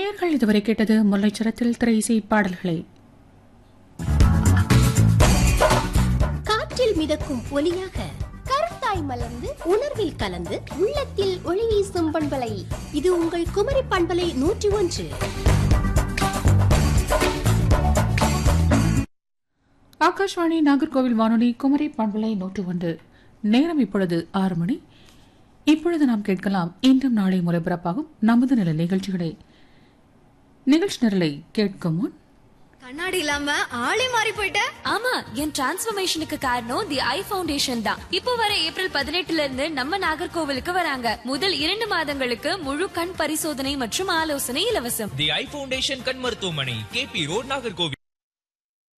நேர்கள் இதுவரை கேட்டது முல்லைச்சரத்தில் திரை இசை பாடல்களை காற்றில் மிதக்கும் ஒலியாக கருத்தாய் மலர்ந்து உணர்வில் கலந்து உள்ளத்தில் ஒளி வீசும் பண்பலை இது உங்கள் குமரி பண்பலை நூற்றி ஒன்று ஆகாஷ்வாணி நாகர்கோவில் வானொலி குமரி பண்பலை நூற்று ஒன்று நேரம் இப்பொழுது ஆறு மணி இப்பொழுது நாம் கேட்கலாம் இன்றும் நாளை ஒலிபரப்பாகும் நமது நில நிகழ்ச்சிகளை நிகழ்ச்சி நிரலை கேட்கும் முன் கண்ணாடி இல்லாம ஆளே மாறி போயிட்ட ஆமா என் டிரான்ஸ்ஃபர்மேஷனுக்கு காரணம் தி ஐ ஃபவுண்டேஷன் தான் இப்போ வர ஏப்ரல் பதினெட்டுல இருந்து நம்ம நாகர்கோவிலுக்கு வராங்க முதல் இரண்டு மாதங்களுக்கு முழு கண் பரிசோதனை மற்றும் ஆலோசனை இலவசம் தி ஐ ஃபவுண்டேஷன் கண் மருத்துவமனை கேபி ரோட் நாகர்கோவில்